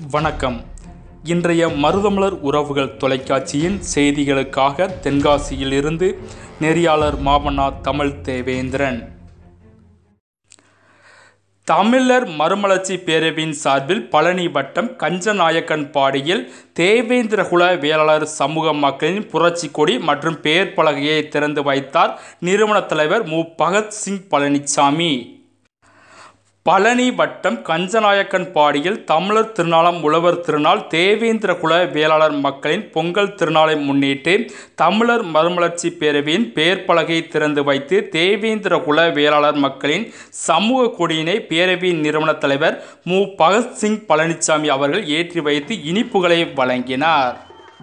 வணக்கம் இன்றைய மருதமலர் உறவுகள் தொலைக்காட்சியின் செய்திகளுக்காக தென்காசியிலிருந்து நெறியாளர் மாமன்னா தமிழ் தேவேந்திரன் தமிழர் மறுமலர்ச்சி பேரவையின் சார்பில் பழனி வட்டம் கஞ்சநாயக்கன்பாடியில் தேவேந்திரகுல வேளாளர் சமூக மக்களின் புரட்சி கொடி மற்றும் பெயர் பலகையை திறந்து வைத்தார் நிறுவன தலைவர் மு பகத்சிங் பழனிசாமி பழனி வட்டம் கஞ்சநாயக்கன்பாடியில் தமிழர் திருநாளாம் உழவர் திருநாள் தேவேந்திர குல வேளாளர் மக்களின் பொங்கல் திருநாளை முன்னிட்டு தமிழர் மறுமலர்ச்சி பேரவையின் பெயர் பலகையை திறந்து வைத்து தேவேந்திர குல வேளாளர் மக்களின் சமூக கொடியினை பேரவையின் நிறுவன தலைவர் மு பகத்சிங் பழனிசாமி அவர்கள் ஏற்றி வைத்து இனிப்புகளை வழங்கினார்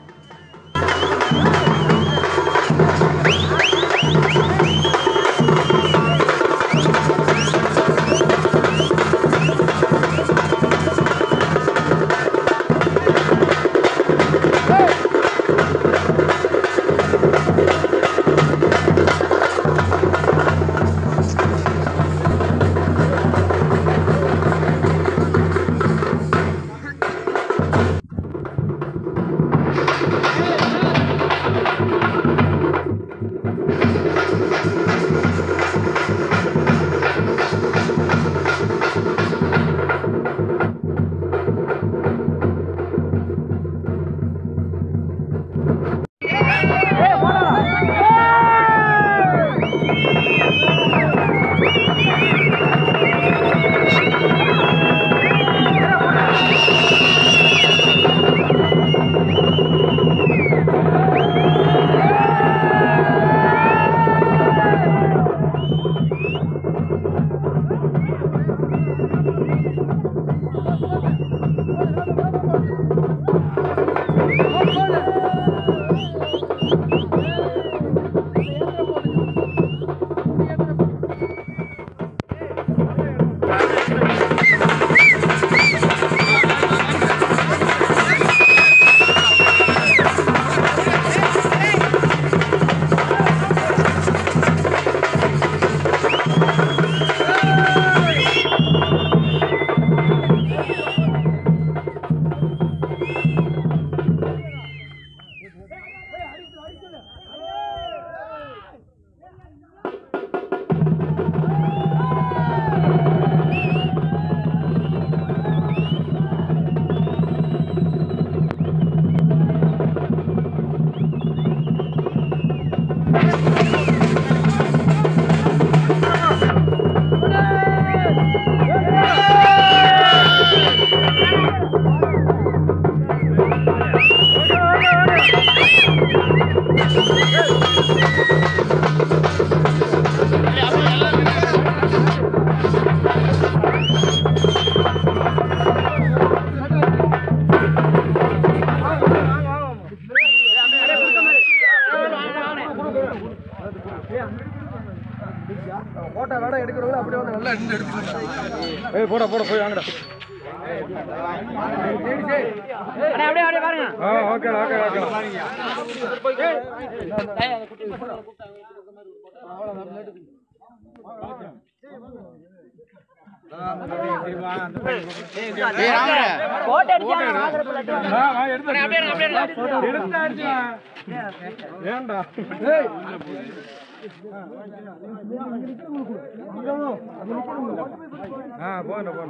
போட்டோ வேடம் எடுக்கிறவங்க அப்படியே வந்து நல்லா இருந்து எடுத்துக்கலாம் ஏய் போட போட போய் வாங்கடா ஆ ஓகே ஓகே ஓகே ஏன்டா ஏய் ஆ போன போன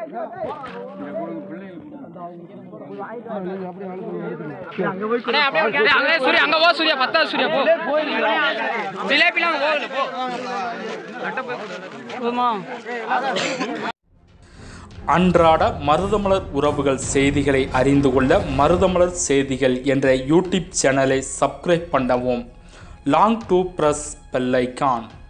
அங்கே சூர்யா அங்க போ சூர்யா பத்தாவது சூர்யா போ ஜிலேபிலாம் போகல போ போதுமா அன்றாட மருதமலர் உறவுகள் செய்திகளை அறிந்து கொள்ள மருதமலர் செய்திகள் என்ற யூடியூப் சேனலை சப்ஸ்கிரைப் பண்ணவும் லாங் டு ப்ரெஸ் பெல்லைக்கான்